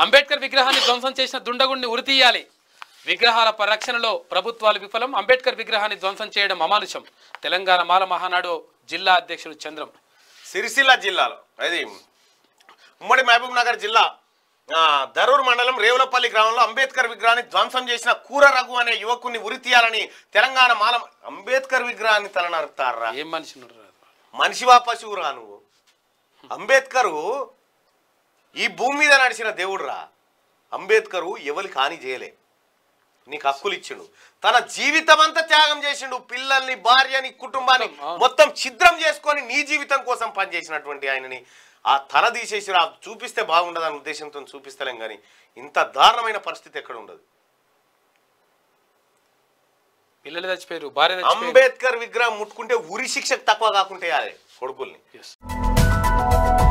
అంబేద్కర్ విగ్రహాన్ని ధ్వంసం చేసిన దుండగుడిని ఉరితీయాలి విగ్రహాల పరిరక్షణలో ప్రభుత్వాలు విఫలం అంబేద్కర్ విగ్రహాన్ని ధ్వంసం చేయడం అమానుషం తెలంగాణ మాల మహానాడు జిల్లా అధ్యక్షుడు చంద్రం సిరిసిల్ల జిల్లాలో అది ఉమ్మడి మహబూబ్ నగర్ జిల్లా ఆ, దరూర్ మండలం రేవులపల్లి గ్రామంలో అంబేద్కర్ విగ్రహాన్ని ధ్వంసం చేసిన కూర రఘు అనే యువకుడిని ఉరి తీయాలని తెలంగాణ మాల అంబేద్కర్ విగ్రహాన్ని తల నరుకుతారా ఏం మనిషి ఉన్నారు రా? మనిషివా పశువురా నువ్వు అంబేద్కరు ఈ భూమి మీద నడిచిన దేవుడురా అంబేద్కరు ఎవరికి హాని చేయలే నీకు హక్కులు ఇచ్చిండు తన జీవితం అంతా త్యాగం చేసిండు పిల్లల్ని భార్యని కుటుంబాన్ని అవును. మొత్తం ఛిద్రం చేసుకొని నీ జీవితం కోసం పనిచేసినటువంటి ఆయనని ఆ తల తీసేసి రా చూపిస్తే బాగుండదు అనే ఉద్దేశంతో చూపిస్తలేం కానీ ఇంత దారుణమైన పరిస్థితి ఎక్కడ ఉండదు పిల్లలు చచ్చిపోయారు భార్య చచ్చిపోయారు అంబేద్కర్ విగ్రహం ముట్టుకుంటే ఉరి శిక్షకు తక్కువ కాకుంటే అదే కొడుకుల్ని Yes.